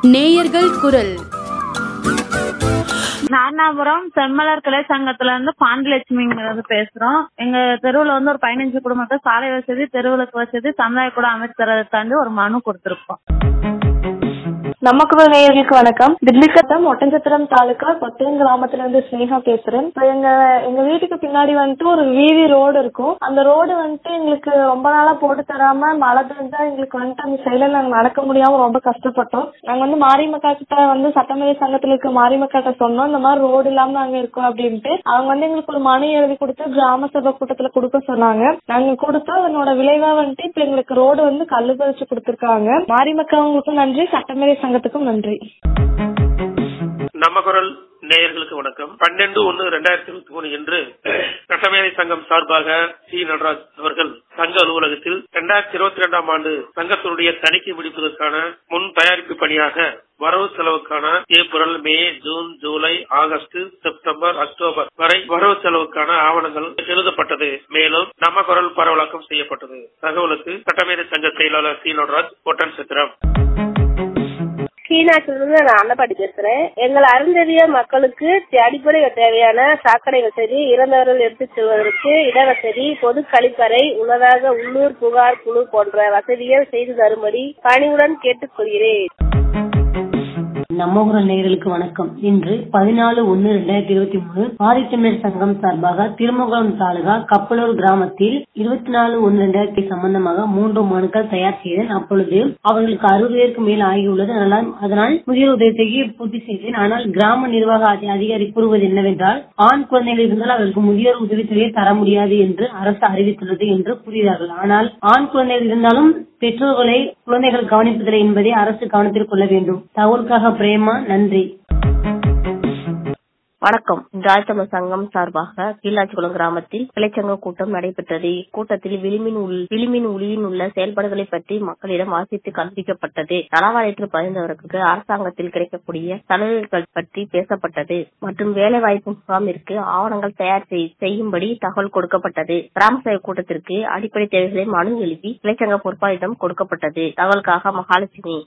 நேயர்கள் குரல் நாரணாபுரம் செம்மலர் கிளை சங்கத்துல இருந்து பாண்டியலட்சுமிங்கிறது பேசுறோம் எங்க தெருவுல வந்து ஒரு பதினஞ்சு குடும்பத்தை சாலை வசதி தெருவிளக்கு வசதி சமுதாய கூட அமைச்சு தரதுக்காண்டி ஒரு மனு கொடுத்திருக்கோம் நமக்கு நேயர்களுக்கு வணக்கம் தில்லி சட்டம் ஒட்டஞ்சத்திரம் தாலுகா கொத்தையன் கிராமத்துல இருந்து ஸ்னேகா பேசுறேன் இப்ப எங்க எங்க வீட்டுக்கு பின்னாடி வந்துட்டு ஒரு வீதி ரோடு இருக்கும் அந்த ரோடு வந்துட்டு எங்களுக்கு ரொம்ப நாளா போட்டு தராம மழை பெஞ்சா எங்களுக்கு வந்துட்டு அந்த சைடுல நாங்க நடக்க முடியாம ரொம்ப கஷ்டப்பட்டோம் நாங்க வந்து மாரியம்மக்கா கிட்ட வந்து சட்டமேதை சங்கத்துல இருக்க மாரியம்மக்காட்ட சொன்னோம் இந்த மாதிரி ரோடு இல்லாம நாங்க இருக்கோம் அப்படின்ட்டு அவங்க வந்து எங்களுக்கு ஒரு மனு எழுதி கொடுத்து கிராம சபை கூட்டத்துல கொடுக்க சொன்னாங்க நாங்க கொடுத்தோம் அதனோட விளைவா வந்துட்டு இப்ப எங்களுக்கு ரோடு வந்து கல்லு பறிச்சு கொடுத்திருக்காங்க மாரியம்மக்காவங்களுக்கும் நன்றி சட்டமேதை சங்கத்துக்கும் நன்றி நம்ம குரல் நேயர்களுக்கு வணக்கம் பன்னெண்டு ஒன்னு ரெண்டாயிரத்தி இருபத்தி மூணு என்று சட்டமேதை சங்கம் சார்பாக சி நடராஜ் அவர்கள் சங்க அலுவலகத்தில் இரண்டாயிரத்தி இருபத்தி ரெண்டாம் ஆண்டு சங்கத்தினுடைய தணிக்கை முடிப்பதற்கான முன் தயாரிப்பு பணியாக வரவு செலவுக்கான ஏப்ரல் மே ஜூன் ஜூலை ஆகஸ்ட் செப்டம்பர் அக்டோபர் வரை வரவு செலவுக்கான ஆவணங்கள் எழுதப்பட்டது மேலும் நம்ம குரல் பரவலாக்கம் செய்யப்பட்டது தகவலுக்கு சட்டமேதை சங்க செயலாளர் சி நடராஜ் ஒட்டன் சித்திரம் கீழாற்றிலிருந்து நான் அன்னப்பாடி பேசுறேன் எங்கள் அருந்ததிய மக்களுக்கு அடிப்படை தேவையான சாக்கடை வசதி இறந்தவர்கள் எடுத்துச் செல்வதற்கு இடவசதி பொது கழிப்பறை உள்ளதாக உள்ளூர் புகார் குழு போன்ற வசதிகள் செய்து தரும்படி பணிவுடன் கேட்டுக்கொள்கிறேன் நம்ம குரல் நேயர்களுக்கு வணக்கம் இன்று பதினாலு ஒன்னு ரெண்டாயிரத்தி இருபத்தி மூணு ஆதித்தமிழர் சங்கம் சார்பாக திருமங்கலம் தாலுகா கப்பலூர் கிராமத்தில் இருபத்தி நாலு ஒன்னு ரெண்டாயிரத்தி சம்பந்தமாக மூன்று மனுக்கள் தயார் செய்தேன் அப்பொழுது அவர்களுக்கு அறுபது பேருக்கு மேல் ஆகியுள்ளது அதனால் அதனால் முதியோர் உதவித்தொகையை பூர்த்தி செய்தேன் ஆனால் கிராம நிர்வாக அதி- அதிகாரி கூறுவது என்னவென்றால் ஆண் குழந்தைகள் இருந்தால் அவர்களுக்கு முதியோர் உதவித்தொகையை தர முடியாது என்று அரசு அறிவித்துள்ளது என்று கூறுகிறார்கள் ஆனால் ஆண் குழந்தைகள் இருந்தாலும் பெற்றோர்களை குழந்தைகள் கவனிப்பதில்லை என்பதை அரசு கவனத்தில் கொள்ள வேண்டும் தகவலுக்காக பிரேமா நன்றி வணக்கம் ஜாழ்த்தமிழ் சங்கம் சார்பாக கீழாச்சிக்குளம் கிராமத்தில் கிளைச்சங்க கூட்டம் நடைபெற்றது இக்கூட்டத்தில் விளிமின் உள் விளிமின் ஒளியின் உள்ள செயல்பாடுகளை பற்றி மக்களிடம் வாசித்து கற்பிக்கப்பட்டது நலவாரியத்தில் பதிந்தவர்களுக்கு அரசாங்கத்தில் கிடைக்கக்கூடிய சலுகைகள் பற்றி பேசப்பட்டது மற்றும் வேலை வாய்ப்பு முகாமிற்கு ஆவணங்கள் தயார் செய்- செய்யும்படி தகவல் கொடுக்கப்பட்டது கிராம சபை கூட்டத்திற்கு அடிப்படை தேவைகளை மனு எழுதி கிளைச்சங்க பொறுப்பாளிடம் கொடுக்கப்பட்டது தகவலுக்காக மகாலட்சுமி